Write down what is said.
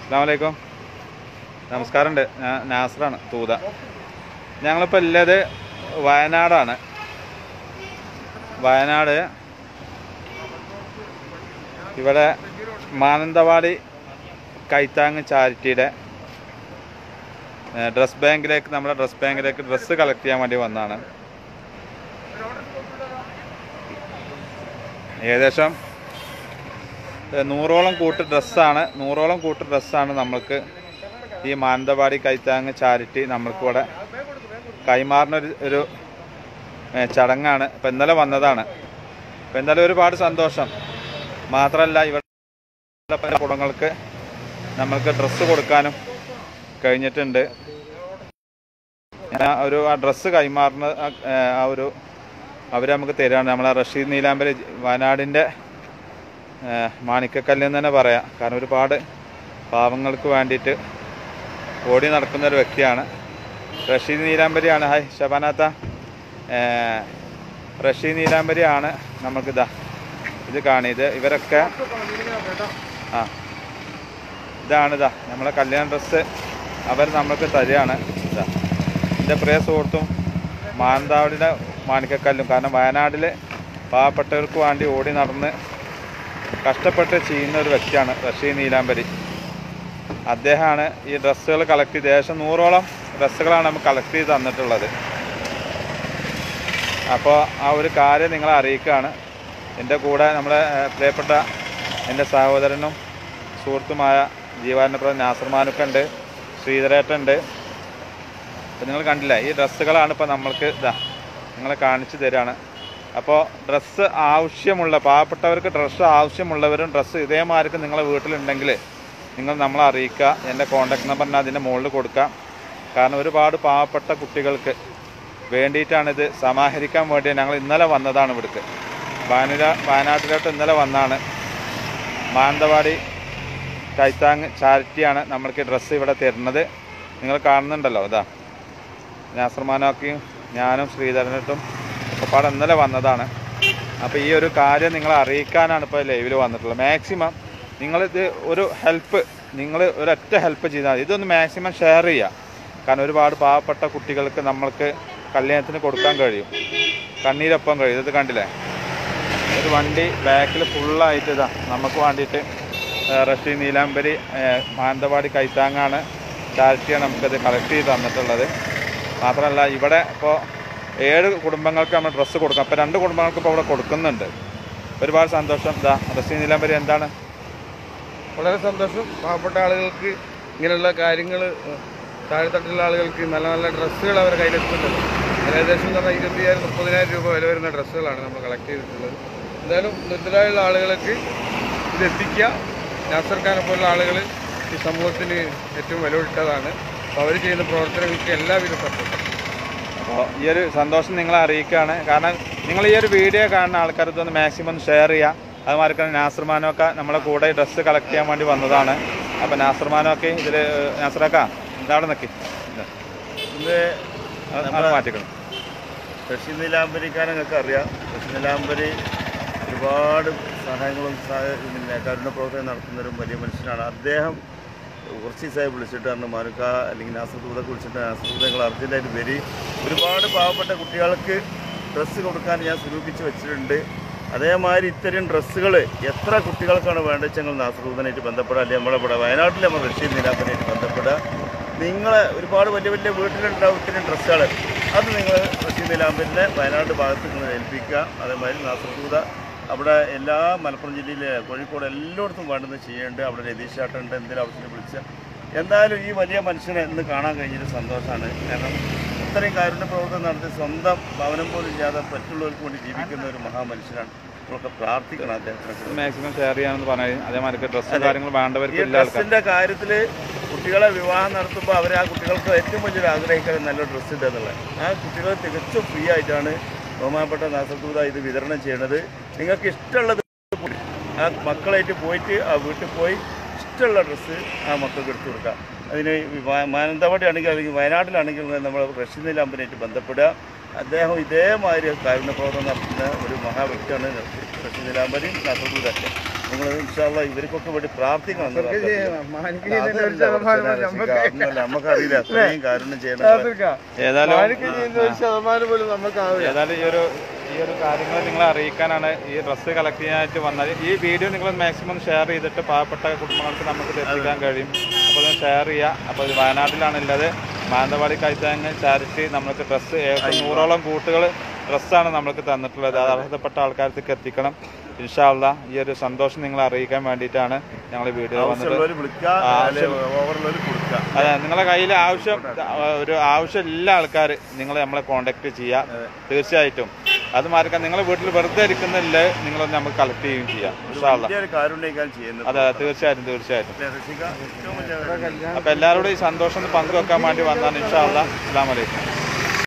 അസ്സാമലൈക്കും നമസ്കാരമുണ്ട് ഞാൻ നാസറാണ് തൂത ഞങ്ങളിപ്പോൾ ഉള്ളത് വയനാടാണ് വയനാട് ഇവിടെ മാനന്തവാടി കൈത്താങ് ചാരിറ്റിയുടെ ഡ്രസ് ബാങ്കിലേക്ക് നമ്മുടെ ഡ്രസ് ബാങ്കിലേക്ക് ഡ്രസ്സ് കളക്ട് ചെയ്യാൻ വേണ്ടി വന്നതാണ് ഏകദേശം ഏ, നൂറോളം കൂട്ട് ഡ്രസ്സാണ് നൂറോളം കൂട്ട് ഡ്രസ്സാണ് നമ്മൾക്ക് ഈ മാനന്തവാടി കൈത്താങ് ചാരിറ്റി നമ്മൾക്കിവിടെ കൈമാറുന്ന ഒരു ഒരു ഏ, ചടങ്ങാണ് ഇപ്പം ഇന്നലെ വന്നതാണ് ഇപ്പം ഇന്നലെ ഒരുപാട് സന്തോഷം മാത്രമല്ല ഇവിടെ പല കുടങ്ങൾക്ക് നമ്മൾക്ക് ഡ്രസ്സ് കൊടുക്കാനും കഴിഞ്ഞിട്ടുണ്ട് ഞാൻ ആ ഒരു ആ ഡ്രസ്സ് കൈമാറുന്ന ആ, ഏ, ആ ഒരു അവർ നമുക്ക് തരാണ് നമ്മളെ റഷീദ് നീലാമ്പരി വയനാടിൻ്റെ മാണിക്കക്കല്ല് എന്ന് തന്നെ പറയാം കാരണം ഒരുപാട് പാവങ്ങൾക്ക് വേണ്ടിയിട്ട് ഓടി നടക്കുന്ന ഒരു വ്യക്തിയാണ് റഷീദ് നീലാംബരിയാണ് ഹായ് ഷബാനാത്ത ഏഹ്, റഷീദ് നീലാംബരിയാണ് നമുക്കിതാ ഇത് കാണി ഇത് ഇവരൊക്കെ ആ ഇതാണിതാ നമ്മളെ കല്യാണ ഡ്രസ്സ് അവർ നമ്മൾക്ക് തരികയാണ് ഇതാ എൻ്റെ പ്രിയ സുഹൃത്തും മാനന്തവാടിയുടെ മാണിക്കക്കല്ലും കാരണം വയനാട്ടിൽ പാവപ്പെട്ടവർക്ക് വേണ്ടി ഓടി നടന്ന് കഷ്ടപ്പെട്ട് ചെയ്യുന്ന ഒരു വ്യക്തിയാണ് റഷീദ് നീലാംബരി അദ്ദേഹമാണ് ഈ ഡ്രസ്സുകൾ കളക്ട് ചെയ്ത് ഏകദേശം നൂറോളം ഡ്രസ്സുകളാണ് നമുക്ക് കളക്ട് ചെയ്ത് തന്നിട്ടുള്ളത് അപ്പോൾ ആ ഒരു കാര്യം നിങ്ങളെ അറിയിക്കുകയാണ് എൻ്റെ കൂടെ നമ്മുടെ ഏഹ്, പ്രിയപ്പെട്ട എൻ്റെ സഹോദരനും സുഹൃത്തുമായ ജീവാനപ്രദ നാസർമാനൊക്കെ ഉണ്ട് ശ്രീധരേട്ടുണ്ട് അപ്പോൾ നിങ്ങൾ കണ്ടില്ല ഈ ഡ്രസ്സുകളാണ് ഇപ്പോൾ നമ്മൾക്ക് ഇതാ നിങ്ങളെ കാണിച്ചു തരാണ് അപ്പോൾ ഡ്രസ്സ് ആവശ്യമുള്ള പാവപ്പെട്ടവർക്ക് ഡ്രസ്സ് ആവശ്യമുള്ളവരും ഡ്രസ്സ് ഇതേമാർക്ക് നിങ്ങളെ വീട്ടിലുണ്ടെങ്കിൽ നിങ്ങൾ നമ്മളെ അറിയിക്കുക എൻ്റെ കോൺടാക്ട് നമ്പർ ഞാൻ അതിൻ്റെ മുകളിൽ കൊടുക്കാം കാരണം ഒരുപാട് പാവപ്പെട്ട കുട്ടികൾക്ക് വേണ്ടിയിട്ടാണിത് സമാഹരിക്കാൻ വേണ്ടി ഞങ്ങൾ ഇന്നലെ വന്നതാണ് ഇവിടേക്ക് വയനാട് വയനാട്ടിലോട്ട് ഇന്നലെ വന്നാണ് മാനന്തവാടി കൈത്താങ് ചാരിറ്റിയാണ് നമ്മൾക്ക് ഡ്രസ്സ് ഇവിടെ തരുന്നത് നിങ്ങൾ കാണുന്നുണ്ടല്ലോ ഇതാ നാസർമാനോക്കിയും ഞാനും ശ്രീധരനിട്ടും ഒക്കെപ്പാടെ ഇന്നലെ വന്നതാണ് അപ്പോൾ ഈ ഒരു കാര്യം നിങ്ങളെ അറിയിക്കാനാണ് ഇപ്പോൾ ലൈവിൽ വന്നിട്ടുള്ളത് മാക്സിമം നിങ്ങളിത് ഒരു ഹെൽപ്പ് നിങ്ങൾ ഒരൊറ്റ ഹെൽപ്പ് ചെയ്താൽ മതി ഇതൊന്ന് മാക്സിമം ഷെയർ ചെയ്യുക കാരണം ഒരുപാട് പാവപ്പെട്ട കുട്ടികൾക്ക് നമ്മൾക്ക് കല്യാണത്തിന് കൊടുക്കാൻ കഴിയും കണ്ണീരൊപ്പം കഴിയും ഇത് കണ്ടില്ലേ ഒരു വണ്ടി ബാക്കിൽ ഫുള്ളായിട്ട് ഇതാ നമുക്ക് വേണ്ടിയിട്ട് ഏഹ്, റഷി നീലാംബരി ഏഹ്, മാനന്തവാടി കൈത്താങ്ങാണ് ചാരിറ്റിയാണ് നമുക്കത് കളക്ട് ചെയ്ത് തന്നിട്ടുള്ളത് മാത്രമല്ല ഇവിടെ ഇപ്പോൾ ഏഴ് കുടുംബങ്ങൾക്ക് നമ്മൾ ഡ്രസ്സ് കൊടുക്കാം അപ്പോൾ രണ്ട് കുടുംബങ്ങൾക്ക് ഇപ്പോൾ ഇവിടെ കൊടുക്കുന്നുണ്ട് ഒരുപാട് സന്തോഷം ഇതാ റഷി നീലാംബരി എന്താണ് വളരെ സന്തോഷം പാവപ്പെട്ട ആളുകൾക്ക് ഇങ്ങനെയുള്ള കാര്യങ്ങൾ താഴെത്തട്ടിലുള്ള ആളുകൾക്ക് നല്ല നല്ല ഡ്രസ്സുകൾ അവരുടെ കയ്യിലെത്തുന്നുണ്ട് ഏകദേശം എന്ന് പറഞ്ഞാൽ ഇരുപത്തിയായിരം മുപ്പതിനായിരം രൂപ വില വരുന്ന ഡ്രസ്സുകളാണ് നമ്മൾ കളക്ട് ചെയ്തിട്ടുള്ളത് എന്തായാലും നിർത്തലായുള്ള ആളുകൾക്ക് ഇത് എത്തിക്കുക നാസർ ഖാനെ പോലുള്ള ആളുകൾ ഈ സമൂഹത്തിന് ഏറ്റവും വിലവിട്ടതാണ് അപ്പോൾ അവർ ചെയ്യുന്ന പ്രവർത്തനങ്ങൾക്ക് എല്ലാവിധ സപ്പോർട്ടും അപ്പോൾ ഈ ഒരു സന്തോഷം നിങ്ങളെ അറിയിക്കുകയാണ് കാരണം നിങ്ങൾ ഈ ഒരു വീഡിയോ കാണുന്ന ആൾക്കാർ ഇതൊന്ന് മാക്സിമം ഷെയർ ചെയ്യുക അതുമാതിരി തന്നെ നാസർമാനൊക്കെ നമ്മളെ കൂടെ ഡ്രസ്സ് കളക്ട് ചെയ്യാൻ വേണ്ടി വന്നതാണ് അപ്പോൾ നാസർമാനൊക്കെ ഇതിൽ നാസറക്ക ഇതവിടെ നിൽക്കി ഇത് അത് മാറ്റിക്കണം കൃഷി നിലാംബരിക്കാരെ നിങ്ങൾക്ക് അറിയാം കൃഷി നിലാംബരി ഒരുപാട് സഹായങ്ങളും സഹായ- പിന്നെ കരുണ പ്രവർത്തനം നടത്തുന്ന ഒരു വലിയ മനുഷ്യനാണ് അദ്ദേഹം കുറച്ച് ദിവസമായി വിളിച്ചിട്ട് പറഞ്ഞു മാനുക്ക അല്ലെങ്കിൽ നാസർദൂതൊക്കെ വിളിച്ചിട്ട് നാസർദൂത നിങ്ങൾ അർജൻറ്റായിട്ട് വരി ഒരുപാട് പാവപ്പെട്ട കുട്ടികൾക്ക് ഡ്രസ്സ് കൊടുക്കാൻ ഞാൻ സ്വരൂപിച്ച് വെച്ചിട്ടുണ്ട് അതേമാതിരി ഇത്തരം ഡ്രസ്സുകൾ എത്ര കുട്ടികൾക്കാണ് വേണ്ടത് ഞങ്ങൾ നാസർദൂതനായിട്ട് ബന്ധപ്പെടുക അല്ലെങ്കിൽ നമ്മുടെ ഇവിടെ വയനാട്ടിൽ നമ്മൾ റഷ്യൻ നിലാമ്പനായിട്ട് ബന്ധപ്പെടുക നിങ്ങളെ ഒരുപാട് വലിയ വലിയ വീട്ടിലുണ്ടാവും ഇത്തരം ഡ്രസ്സുകൾ അത് നിങ്ങൾ റഷ്യൻ നിലാമ്പലിനെ വയനാട് ഭാഗത്ത് നിങ്ങൾ ഏൽപ്പിക്കുക അതേമാതിരി നാസർദൂത അവിടെ എല്ലാ മലപ്പുറം ജില്ലയിലെ കോഴിക്കോട് എല്ലായിടത്തും വേണ്ടുന്നത് ചെയ്യുന്നുണ്ട് അവിടെ രതീഷ് ചേട്ടനുണ്ട് എന്തെങ്കിലും ആവശ്യത്തിന് വിളിച്ച് എന്തായാലും ഈ വലിയ മനുഷ്യനെ ഇന്ന് കാണാൻ കഴിഞ്ഞൊരു സന്തോഷമാണ് കാരണം ഇത്രയും കാരുണ്യ പ്രവർത്തനം നടത്തി സ്വന്തം ഭവനം പോലും ഇല്ലാതെ മറ്റുള്ളവർക്ക് വേണ്ടി ജീവിക്കുന്ന ഒരു മഹാമനുഷ്യനാണ് നമ്മളൊക്കെ പ്രാർത്ഥിക്കണം അദ്ദേഹത്തിനെ മാക്സിമം ഷെയർ ചെയ്യാമെന്ന് പറഞ്ഞു അതേമാതിരി ഡ്രസ്സും അതെ. കാര്യങ്ങൾ വേണ്ടവർക്ക് ഈ എല്ലാ ആൾക്കാർ ഡ്രസ്സിന്റെ കാര്യത്തിൽ കുട്ടികളെ വിവാഹം നടത്തുമ്പോൾ അവർ ആ കുട്ടികൾക്ക് ഏറ്റവും വലിയൊരു ആഗ്രഹിക്കാൻ നല്ല ഡ്രസ്സ് ഉണ്ട് എന്നുള്ളത് ആ കുട്ടികൾ തികച്ചും ഫ്രീ ആയിട്ടാണ് ബഹുമാനപ്പെട്ട നാസർദൂത ഇത് വിതരണം ചെയ്യുന്നത് നിങ്ങൾക്ക് ഇഷ്ടമുള്ളത് പോയി ആ മക്കളായിട്ട് പോയിട്ട് ആ വീട്ടിൽ പോയി ഇഷ്ടമുള്ള ഡ്രസ്സ് ആ മക്കൾക്ക് എടുത്തു കൊടുക്കാം അതിന് വ- മാനന്തവാടി ആണെങ്കിൽ അല്ലെങ്കിൽ വയനാട്ടിലാണെങ്കിൽ നമ്മൾ റഷ്യൻ ലാമ്പിനായിട്ട് ബന്ധപ്പെടുക അദ്ദേഹം ഇതേമാതിരി കാരുണ്യ പ്രവർത്തനം നടത്തുന്ന ഒരു മഹാവ്യക്തിയാണ് റഷ്യൻ ലാമ്പരി നാസർദൂതൊക്കെ നിങ്ങൾ ഇൻഷാല്ല ഇവർക്കൊക്കെ വേണ്ടി പ്രാർത്ഥിക്കണം എന്ന് ഒക്കെ പ്രാർത്ഥിക്കുക. ചെയ്യണം. മാനിക്ക് അല്ല, ചെയ്യുന്നതിന്റെ ഒരു അതല്ല ശതമാനം പ്രശ്നം. നമുക്ക് അതൊന്നുമല്ല, നമുക്കറിയില്ല അത്രയും കാരുണ്യം ചെയ്യണം കാത്തിരിക്കാം. ഏതായാലും മാനിക്ക് ചെയ്യുന്ന ഒരു ശതമാനം പോലും നമുക്കാവില്ല ഏതായാലും ഈ ഒരു ഈ ഒരു കാര്യങ്ങൾ നിങ്ങളെ അറിയിക്കാനാണ് ഈ ഡ്രസ്സ് കളക്ട് ചെയ്യാനായിട്ട് വന്നത് ഈ വീഡിയോ നിങ്ങൾ മാക്സിമം ഷെയർ ചെയ്തിട്ട് പാവപ്പെട്ട കുടുംബങ്ങൾക്ക് നമുക്ക് ഇത് എത്തിക്കാൻ കഴിയും അപ്പോൾ ഒന്ന് ഷെയർ ചെയ്യുക അപ്പോൾ ഇത് വയനാട്ടിലാണുള്ളത് മാനന്തവാടി കൈത്താങ്ങ് ചാരിറ്റി നമുക്ക് ഡ്രസ്സ് ഏകദേശം നൂറോളം കൂട്ടുകൾ ഡ്രസ്സാണ് നമ്മൾക്ക് തന്നിട്ടുള്ളത് അത് അർഹതപ്പെട്ട ആൾക്കാർക്ക് എത്തിക്കണം ഇൻഷാല്ല ഈ ഒരു സന്തോഷം നിങ്ങളെ അറിയിക്കാൻ വേണ്ടിയിട്ടാണ് ഞങ്ങൾ വീഡിയോ വന്നത് ആവശ്യമുള്ളവർ വിളിക്കുക ഓവറുള്ളവർ കൊടുക്കുക അതെ നിങ്ങളെ കയ്യിൽ ആവശ്യം ഒരു ആവശ്യമില്ല ആൾക്കാർ നിങ്ങൾ നമ്മളെ കോണ്ടാക്ട് ചെയ്യുക തീർച്ചയായിട്ടും അത് മാറിക്കാൻ നിങ്ങളെ വീട്ടിൽ വെറുതെ ഇരിക്കുന്നില്ല നിങ്ങളൊന്ന് നമുക്ക് കളക്ട് ചെയ്യുകയും ചെയ്യാം ഇൻഷാല്ല വലിയൊരു കാരുണ്യം ചെയ്യുന്നത് അതെ തീർച്ചയായിട്ടും തീർച്ചയായിട്ടും രസിക ഏറ്റവും വലിയ അപ്പൊ എല്ലാവരോടും ഈ സന്തോഷം ഒന്ന് പങ്കുവെക്കാൻ വേണ്ടി വന്നാണ് ഇൻഷാല്ല അസ്സാം വലൈക്കും